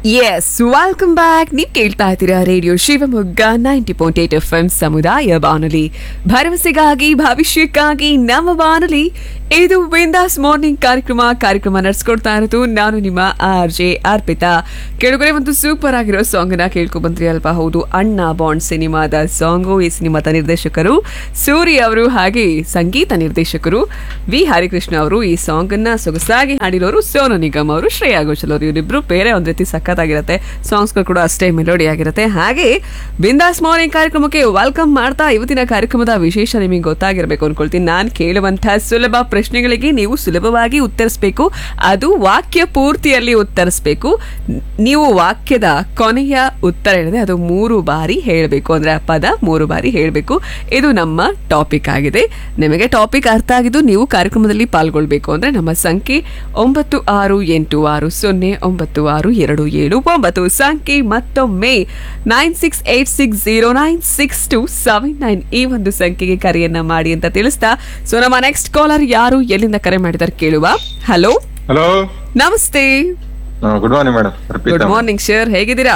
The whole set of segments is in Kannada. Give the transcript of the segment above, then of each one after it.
ಎಸ್ ವೆಲ್ಕಮ್ ಬ್ಯಾಕ್ ನೀವು ಕೇಳ್ತಾ ಇದ್ದೀರಾ radio Shivamogga ninety point eight F M ಸಮುದಾಯ ಬಾನುಲಿ ಭರವಸೆಗಾಗಿ ಭವಿಷ್ಯಕ್ಕಾಗಿ ನಮ್ಮ ಬಾನುಲಿ ಇದು ವಿಂದಾಸ್ ಮಾರ್ನಿಂಗ್ ಕಾರ್ಯಕ್ರಮ ಕಾರ್ಯಕ್ರಮ ನಡೆಸ್ಕೊಡ್ತಾ ಇರೋದು ನಾನು ನಿಮ್ಮ ಆರ್ ಜೆ ಅರ್ಪಿತಾ ಕೆಳಗಡೆ ಒಂದು ಸೂಪರ್ ಆಗಿರೋ ಸಾಂಗ್ ನ ಕೇಳ್ಕೊಂಡ್ ಬಂದ್ರಿ ಅಲ್ವಾ ಹೌದು ಅಣ್ಣ ಬಾಂಡ್ ಸಿನಿಮಾದ ಸಾಂಗು ಈ ಸಿನಿಮಾದ ನಿರ್ದೇಶಕರು ಸೂರಿ ಅವರು ಹಾಗೆ ಸಂಗೀತ ನಿರ್ದೇಶಕರು ವಿ ಹರಿಕೃಷ್ಣ ಅವರು ಈ ಸಾಂಗ್ ಅನ್ನ ಸೊಗಸಾಗಿ ಹಾಡಿರೋರು ಸೋನು ನಿಗಮ್ ಅವರು ಶ್ರೇಯಾ ಘೋಷಲ್ ಅವರು ಇವರಿಬ್ರು ಬೇರೆ ಒಂದ್ ರೀತಿ ಸಖತ್ತಾಗಿರುತ್ತೆ ಸಾಂಗ್ಸ್ಗಳು ಕೂಡ ಅಷ್ಟೇ ಮೆಲೋಡಿ ಆಗಿರುತ್ತೆ ಹಾಗೆ ಬಿಂದಾಸ್ ಮಾರ್ನಿಂಗ್ ಕಾರ್ಯಕ್ರಮಕ್ಕೆ ವೆಲ್ಕಮ್ ಮಾಡ್ತಾ ಇವತ್ತಿನ ಕಾರ್ಯಕ್ರಮದ ವಿಶೇಷ ನಿಮಗೆ ಗೊತ್ತಾಗಿರ್ಬೇಕು ಅನ್ಕೊಳ್ತೀನಿ ನಾನು ಕೇಳುವಂತಹ ಸುಲಭ ಪ್ರಶ್ನೆಗಳಿಗೆ ನೀವು ಸುಲಭವಾಗಿ ಉತ್ತರಿಸಬೇಕು ಅದು ವಾಕ್ಯ ಪೂರ್ತಿಯಲ್ಲಿ ಉತ್ತರಿಸಬೇಕು ನೀವು ವಾಕ್ಯದ ಕೊನೆಯ ಉತ್ತರ ಹೇಳಿದ್ರೆ ಅದು ಮೂರು ಬಾರಿ ಹೇಳಬೇಕು ಅಂದ್ರೆ ಆ ಪದ ಮೂರು ಬಾರಿ ಹೇಳಬೇಕು ಇದು ನಮ್ಮ ಟಾಪಿಕ್ ಆಗಿದೆ ನಿಮಗೆ ಟಾಪಿಕ್ ಅರ್ಥ ಆಗಿದ್ದು ನೀವು ಕಾರ್ಯಕ್ರಮದಲ್ಲಿ ಪಾಲ್ಗೊಳ್ಬೇಕು ಅಂದ್ರೆ ನಮ್ಮ ಸಂಖ್ಯೆ ಒಂಬತ್ತು ಆರು ಎಂಟು ಆರು ಸೊನ್ನೆ ಒಂಬತ್ತು ಆರು ಎರಡು ಏಳು ಒಂಬತ್ತು ಸಂಖ್ಯೆ ಮತ್ತೊಮ್ಮೆ nine six eight six zero nine six two seven nine ಈ ಒಂದು ಸಂಖ್ಯೆಗೆ ಕರೆಯನ್ನ ಮಾಡಿ ಅಂತ ತಿಳಿಸ್ತಾ ಸೊ ನಮ್ಮ ನೆಕ್ಸ್ಟ್ ಕಾಲರ್ ಯಾರು ಎಲ್ಲಿಂದ ಕರೆ ಮಾಡಿದಾರೆ ಕೇಳುವ ಹಲೋ ಹಲೋ ನಮಸ್ತೆ good morning madam good Arpita morning sir ಹೇಗಿದ್ದೀರಾ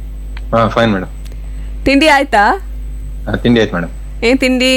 ಹಾ ಫೈನ್ ಮೇಡಮ್ ತಿಂಡಿ ಆಯ್ತಾ ತಿಂಡಿ ಆಯ್ತು ಮೇಡಮ್ ಏನ್ ತಿಂಡಿ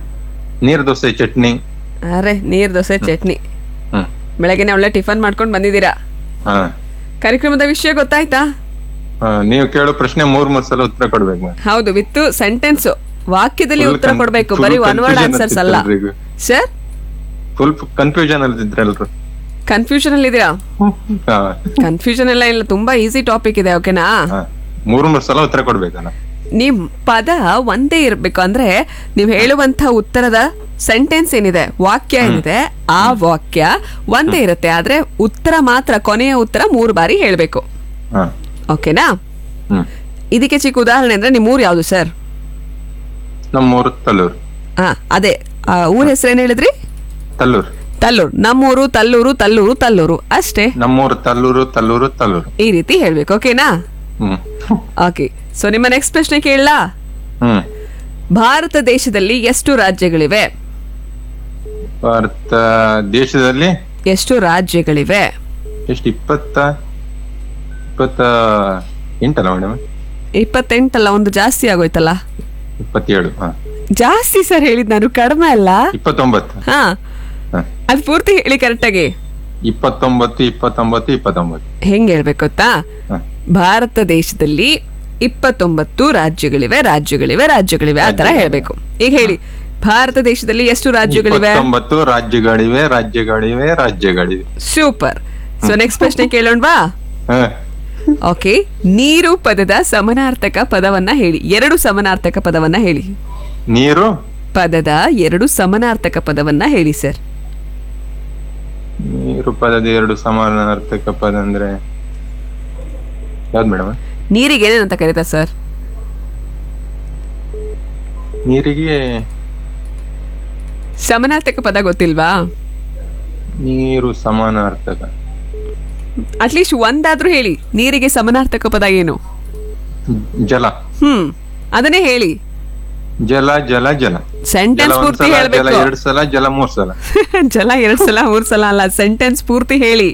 ನೀರ್ ದೋಸೆ ಚಟ್ನಿ ಅರೆ ನೀರ್ ದೋಸೆ ಚಟ್ನಿ ಹ್ಮ್ ಬೆಳಗ್ಗೆನೆ ಒಳ್ಳೆ ಟಿಫನ್ ಮಾಡ್ಕೊಂಡು ಬಂದಿದ್ದೀರಾ ಹಾ ಕಾರ್ಯಕ್ರಮದ ವಿಷಯ ಗೊತ್ತಾಯ್ತಾ ಹಾ, ನೀವು ಕೇಳೋ ಪ್ರಶ್ನೆ ಮೂರ್ ಮೂರ್ ಸಲ ಉತ್ತರ ಕೊಡ್ಬೇಕು ಮೇಡಮ್ ಹೌದು ವಿತ್ ಸೆಂಟೆನ್ಸ್ ವಾಕ್ಯದಲ್ಲಿ Full ಉತ್ತರ con- ಕೊಡ್ಬೇಕು full ಬರೀ ಒನ್ ವರ್ಡ್ confusion ಆನ್ಸರ್ಸ್ ಅಲ್ಲ ಆಗ್ತಿತ್ತು ಎಲ್ರಿಗೂ. ಸರ್ ಫುಲ್ ಕನ್ಫ್ಯೂಷನ್ ಅಲ್ಲಿದ್ರೆ ಎಲ್ರು ಕನ್ಫ್ಯೂಷನ್ ಅಲ್ಲಿ ಇದೀರಾ ಹಾ ಕನ್ಫ್ಯೂಷನ್ ಎಲ್ಲ ಇಲ್ಲ ತುಂಬಾ ಈಸಿ ಟಾಪಿಕ್ ಇದೆ ಓಕೆನಾ ಹಾ. ಮೂರ್ ಮೂರ್ ಸಲ ಉತ್ತರ ಕೊಡ್ಬೇಕಲ್ಲ ನಿಮ್ ಪದ ಒಂದೇ ಇರ್ಬೇಕು ಅಂದ್ರೆ ನೀವು ಹೇಳುವಂತ ಉತ್ತರದ ಸೆಂಟೆನ್ಸ್ ಏನಿದೆ ವಾಕ್ಯ ಏನಿದೆ ಆ ವಾಕ್ಯ ಒಂದೇ ಇರುತ್ತೆ ಆದ್ರೆ ಉತ್ತರ ಮಾತ್ರ ಕೊನೆಯ ಉತ್ತರ ಮೂರು ಬಾರಿ ಹೇಳ್ಬೇಕು ಹಾ ಓಕೆನಾ ಹ್ಮ್ ಇದಕ್ಕೆ ಚಿಕ್ಕ ಉದಾಹರಣೆ ಅಂದ್ರೆ ನಿಮ್ಮ ಊರು ಯಾವುದು ಸರ್ ನಮ್ಮೂರು ತಲ್ಲೂರು ಹಾ ಅದೇ ಆ, ಊರ್ ಹೆಸರು ಏನ್ ಹೇಳಿದ್ರಿ ತಲ್ಲೂರು ತಲ್ಲೂರು ನಮ್ಮೂರು ತಲ್ಲೂರು ತಲ್ಲೂರು ತಲ್ಲೂರು ಅಷ್ಟೇ ನಮ್ಮೂರು ತಲ್ಲೂರು ತಲ್ಲೂರು ತಲ್ಲೂರು ಈ ರೀತಿ ಹೇಳ್ಬೇಕು ಓಕೆನಾ ಹ್ಮ್ ಓಕೆ ಸೊ ನಿಮ್ಮ ನೆಕ್ಸ್ಟ್ ಪ್ರಶ್ನೆ ಕೇಳಲಾ ಹ್ಮ್ ಭಾರತ ದೇಶದಲ್ಲಿ ಎಷ್ಟು ರಾಜ್ಯಗಳಿವೆ ಭಾರತ ದೇಶದಲ್ಲಿ ಎಷ್ಟು ರಾಜ್ಯಗಳಿವೆ ಎಷ್ಟು ಇಪ್ಪತ್ತ ಇಪ್ಪತ್ತ ಎಂಟಲ್ಲ ಮೇಡಮ್ ಇಪ್ಪತ್ತೆಂಟಲ್ಲ ಒಂದು ಜಾಸ್ತಿ ಆಗೋಯ್ತಲ್ಲ ಇಪ್ಪತ್ತೇಳು ಹಾ ಜಾಸ್ತಿ ಸರ್ ಹೇಳಿದ್ ನಾನು ಕಡಿಮೆ ಅಲ್ಲ ಇಪ್ಪತ್ತೊಂಬತ್ತು ಹಾ ಹಾ. ಅದು ಪೂರ್ತಿ ಹೇಳಿ ಕರೆಕ್ಟಾಗಿ ಇಪ್ಪತ್ತೊಂಬತ್ತು ಇಪ್ಪತ್ತೊಂಬತ್ತು ಇಪ್ಪತ್ತೊಂಬತ್ತು ಹೆಂಗ್ ಹೇಳ್ಬೇಕು ಗೊತ್ತಾ ಹಾ. ಭಾರತ ದೇಶದಲ್ಲಿ ಇಪ್ಪತ್ತೊಂಬತ್ತು ರಾಜ್ಯಗಳಿವೆ ರಾಜ್ಯಗಳಿವೆ ರಾಜ್ಯಗಳಿವೆ ಆ ತರ ರಾಜ್ಯಗಳಿವೆ. ಹೇಳ್ಬೇಕು ಈಗ ಹೇಳಿ ಭಾರತ ದೇಶದಲ್ಲಿ ಎಷ್ಟು ರಾಜ್ಯಗಳಿವೆ ಇಪ್ಪತ್ತೊಂಬತ್ತು ರಾಜ್ಯಗಳಿವೆ ರಾಜ್ಯಗಳಿವೆ ರಾಜ್ಯಗಳಿವೆ ಸೂಪರ್ ಸೊ ನೆಕ್ಸ್ಟ್ ಪ್ರಶ್ನೆ ಕೇಳೋಣವಾ ಹಾ. ಓಕೆ ನೀರು ಪದದ ಸಮನಾರ್ಥಕ ಪದವನ್ನ ಹೇಳಿ ಎರಡು ಸಮನಾರ್ಥಕ ಪದವನ್ನ ಹೇಳಿ ನೀರು ಪದದ ಎರಡು ಸಮನಾರ್ಥಕ ಪದವನ್ನ ಹೇಳಿ ಸರ್ ನೀರು ಪದದ ಎರಡು ಸಮಾನಾರ್ಥಕ ಪದ ಅಂದ್ರೆ ಯಾವ್ದು ಮೇಡಮ್ ನೀರಿಗೆ ಏನೇನಂತ ಕರೀತಾರೆ ಸರ್ ನೀರಿಗೆ ಸಮನಾರ್ಥಕ ಪದ ಗೊತ್ತಿಲ್ವಾ ನೀರು ಸಮಾನಾರ್ಥಕ ಅಟ್ಲೀಸ್ಟ್ ಒಂದಾದ್ರೂ ಹೇಳಿ ನೀರಿಗೆ ಸಮನಾರ್ಥಕ ಪದ ಏನು ಜಲ ಹ್ಮ್ ಅದನ್ನೇ ಹೇಳಿ ಜಲ ಜಲ ಜಲ ಜಲ ಸೆಂಟೆನ್ಸ್ ಒಂದ್ ಪೂರ್ತಿ ಸಲ ಜಲ ಹೇಳ್ಬೇಕು ಎರಡ್ ಸಲ ಜಲ ಮೂರ್ ಸಲ ಜಲ ಎರಡ್ ಸಲ ಮೂರ್ ಸಲ ಅಲ್ಲ ಸೆಂಟೆನ್ಸ್ ಪೂರ್ತಿ ಹೇಳಿ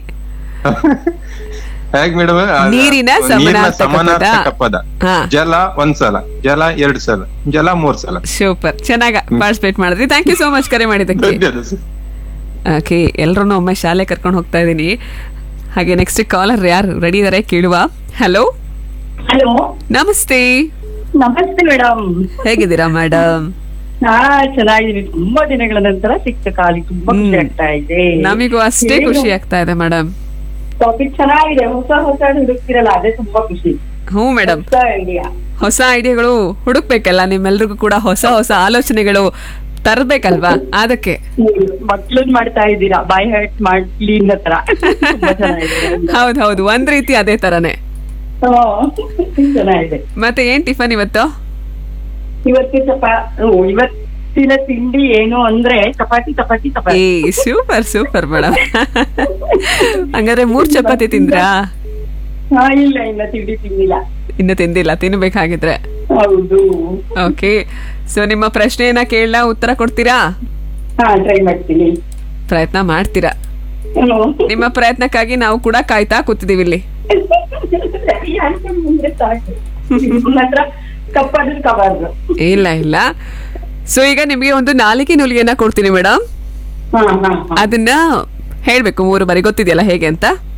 ಹೇಗ್ ಮೇಡಮ್ ನೀರಿನ ಸಮಾನಾರ್ಥಕ ಪದ. ಸಮಾನಾರ್ಥಕ ಪದ ಹಾ. ಜಲ ಒಂದ್ ಸಲ ಜಲ ಎರಡ್ ಸಲ ಜಲ ಮೂರ್ ಸಲ ಸೂಪರ್ ಚೆನ್ನಾಗ ಪಾರ್ಟಿಸಿಪೇಟ್ ಮಾಡಿದ್ರಿ ಥ್ಯಾಂಕ್ ಯು ಸೋ ಮಚ್ ಕರೆ ಮಾಡಿದ್ದಕ್ಕೆ ಧನ್ಯವಾದ ಸರ್. ಓಕೆ ಎಲ್ಲರೂ ಒಮ್ಮೆ ಶಾಲೆ ಕರ್ಕೊಂಡು ಹೋಗ್ತಾ ಇದ್ದೀನಿ ಹಾಗೆ ನೆಕ್ಸ್ಟ್ ಕಾಲರ್ ಯಾರು ರೆಡಿ ಇದಾರೆ ಕೇಳುವ ಹಲೋ ಹಲೋ ನಮಸ್ತೆ ನಮಸ್ತೆ ಮೇಡಮ್ ಹೇಗಿದ್ದೀರಾ ಮೇಡಮ್ ಹಾ ಚೆನ್ನಾಗಿದ್ದೀನಿ ತುಂಬಾ ದಿನಗಳ ನಂತರ ಸಿಕ್ತ ಕಾಲಿ ತುಂಬಾ ಖುಷಿ ಆಗ್ತಾ ಇದೆ ನಮಿಗೂ ಅಷ್ಟೇ ಖುಷಿ ಆಗ್ತಾ ಇದೆ ಮೇಡಮ್ ಟಾಪಿಕ್ ಚೆನ್ನಾಗಿದೆ ಹೊಸ ಹೊಸ ಹುಡುಕ್ತಿರಲ್ಲ ಅದೇ ತುಂಬಾ ಖುಷಿ ಹ್ಞೂ ಮೇಡಮ್ ಹೊಸ ಐಡಿಯಾ ಹೊಸ ಐಡಿಯಾಗಳು ಹುಡುಕ್ಬೇಕಲ್ಲ ನಿಮ್ಮೆಲ್ರಿಗೂ ಕೂಡ ಹೊಸ ಹೊಸ ಆಲೋಚನೆಗಳು ತರಬೇಕಲ್ವಾ ಅದಕ್ಕೆ ಮಕ್ಳನ್ ಮಾಡ್ತಾ ಇದ್ದೀರಾ ಬಾಯ್ ಹರ್ಟ್ ಮಾಡ್ಲಿ ಹತ್ರ ತುಂಬಾ ಚೆನ್ನಾಗಿದೆ ಹೌದ್ ಹೌದು ಒಂದ್ ರೀತಿ ಅದೇ ತರನೇ ಹಾ, ಚೆನ್ನಾಗಿದೆ ಮತ್ತೆ ಏನ್ ಟಿಫನ್ ಇವತ್ತು ಇವತ್ತು ಚಪಾ ಓ, ಇವತ್ತಿನ ತಿಂಡಿ ಏನು ಅಂದ್ರೆ ಚಪಾತಿ ಚಪಾತಿ ಏ ಚಪಾತಿ ಸೂಪರ್ ಸೂಪರ್ ಮೇಡಮ್ ಹಂಗಾದ್ರೆ ಮೂರ್ ಚಪಾತಿ ತಿಂದ್ರಾ ಹಾ ಇಲ್ಲ ಇಲ್ಲ ತಿಂಡಿ ತಿಂದಿಲ್ಲ ಇನ್ನು ತಿಂದಿಲ್ಲ ತಿನ್ಬೇಕಾಗಿದ್ರೆ ಹೌದು ಓಕೆ ಸೊ ನಿಮ್ಮ ಪ್ರಶ್ನೆಯನ್ನ ಕೇಳಲ್ಲ ಉತ್ತರ ಕೊಡ್ತೀರಾ ಹಾ ಟ್ರೈ ಮಾಡ್ತೀನಿ ಪ್ರಯತ್ನ ಮಾಡ್ತೀರಾ ಹ್ಮ್. ನಿಮ್ಮ ಪ್ರಯತ್ನಕ್ಕಾಗಿ ನಾವು ಕೂಡ ಕಾಯ್ತಾ ಕೂತಿದೀವಿ ಇಲ್ಲಿ ಸರಿ ಈ ಆನ್ಸರ್ ಮುಂದೆ ಸಾಕು ನಿಮ್ಮ ಹತ್ರ ಕಪ್ಪದು ಕಬಾರ್ದು ಇಲ್ಲ ಇಲ್ಲ ಸೊ ಈಗ ನಿಮಗೆ ಒಂದು ನಾಲಿಗೆ ನುಲಿಯನ್ನ ಕೊಡ್ತೀನಿ ಮೇಡಮ್ ಹಾ ಹಾ ಹಾ ಅದನ್ನ ಹೇಳ್ಬೇಕು ಮೂರು ಬಾರಿ ಗೊತ್ತಿದೆಯಲ್ಲ ಹೇಗೆ ಅಂತ